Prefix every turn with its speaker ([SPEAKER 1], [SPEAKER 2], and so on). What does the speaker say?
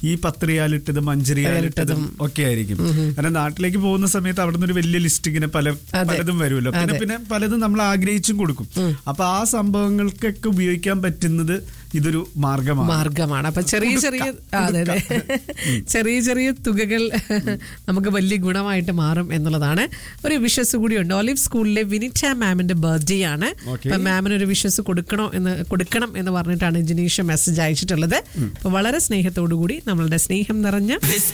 [SPEAKER 1] ഈ പത്ത് റിയാലിട്ടതും അഞ്ച് റിയാലിട്ടതും ഒക്കെ ആയിരിക്കും കാരണം നാട്ടിലേക്ക് പോകുന്ന സമയത്ത് അവിടെ നിന്ന് ഒരു വലിയ ലിസ്റ്റ് ഇങ്ങനെ പല
[SPEAKER 2] അതെ.
[SPEAKER 1] പലതും വരുമല്ലോ പിന്നെ
[SPEAKER 2] അതെ.
[SPEAKER 1] പിന്നെ പലതും നമ്മൾ ആഗ്രഹിച്ചും കൊടുക്കും അപ്പൊ ആ സംഭവങ്ങൾക്കൊക്കെ ഉപയോഗിക്കാൻ പറ്റുന്നത് ഇതൊരു മാർഗമാണ്
[SPEAKER 2] മാർഗമാണ് അപ്പൊ ചെറിയ ചെറിയ ആ, അതെ അതെ ചെറിയ ചെറിയ തുകകൾ നമുക്ക് വലിയ ഗുണമായിട്ട് മാറും എന്നുള്ളതാണ് ഒരു വിഷസ് കൂടിയുണ്ട് ഒലിവ് സ്കൂളിലെ വിനിറ്റ മാമിന്റെ ബർത്ത്ഡേ ആണ്
[SPEAKER 1] Okay.
[SPEAKER 2] അപ്പൊ മാമിന് ഒരു വിഷസ് കൊടുക്കണോ എന്ന് കൊടുക്കണം എന്ന് പറഞ്ഞിട്ടാണ് ജിനീഷ് മെസ്സേജ് അയച്ചിട്ടുള്ളത് അപ്പൊ വളരെ സ്നേഹത്തോടു കൂടി നമ്മളുടെ സ്നേഹം നിറഞ്ഞ
[SPEAKER 3] This